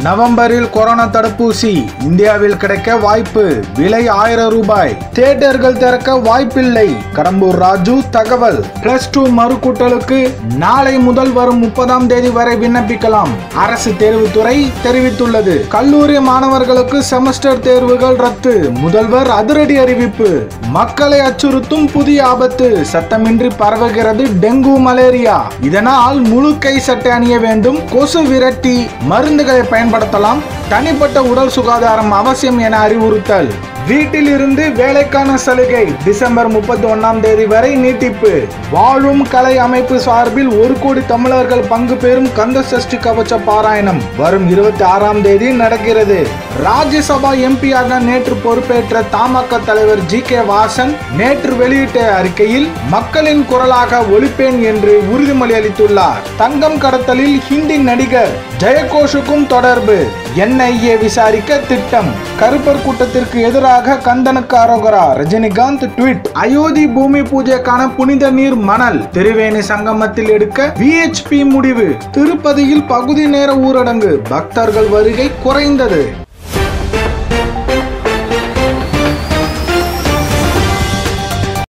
நவம்பரில் கொரோனா தடுப்பூசி இந்தியாவில் கிடைக்க வாய்ப்பு விலை ஆயிரம் ரூபாய் தியேட்டர்கள் திறக்க வாய்ப்பில்லை கடம்பூர் ராஜு தகவல் பிளஸ் டூ மறுக்கூட்டலுக்கு நாளை முதல் வரும் முப்பதாம் தேதி வரை விண்ணப்பிக்கலாம் அரசு தேர்வுத்துறை தெரிவித்துள்ளது கல்லூரி மாணவர்களுக்கு செமஸ்டர் தேர்வுகள் ரத்து முதல்வர் அதிரடி அறிவிப்பு மக்களை அச்சுறுத்தும் புதிய ஆபத்து சத்தமின்றி பரவுகிறது டெங்கு மலேரியா இதனால் முழு கை சட்டை அணிய வேண்டும் கொசு விரட்டி மருந்துகளை பயன்படுத்தலாம் தனிப்பட்ட உடல் சுகாதாரம் அவசியம் என அறிவுறுத்தல் வீட்டில் இருந்து வேலைக்கான சலுகை டிசம்பர் முப்பத்தி ஒன்னாம் தேதி வரை நீட்டிப்பு வாழும் கலை அமைப்பு சார்பில் ஒரு கோடி தமிழர்கள் பங்கு பெறும் கந்த சஷ்டி கவச்ச பாராயணம் வரும் இருபத்தி ஆறாம் தேதி நடக்கிறது ராஜ்யசபா எம்பியாக நேற்று பொறுப்பேற்ற தமாக தலைவர் ஜி கே வாசன் நேற்று வெளியிட்ட அறிக்கையில் மக்களின் குரலாக ஒலிப்பேன் என்று உறுதிமொழி அளித்துள்ளார் தங்கம் கடத்தலில் ஹிந்தி நடிகர் ஜெயகோஷுக்கும் தொடர்பு என்ஐஏ விசாரிக்க திட்டம் கருப்பர் கூட்டத்திற்கு எதிராக கந்தனுக்கு அரோகரா ரஜினிகாந்த் ட்வீட் அயோத்தி பூமி பூஜைக்கான புனித நீர் மணல் திருவேணி சங்கமத்தில் எடுக்க விஹெச்பி முடிவு திருப்பதியில் பகுதி நேர ஊரடங்கு பக்தர்கள் வருகை குறைந்தது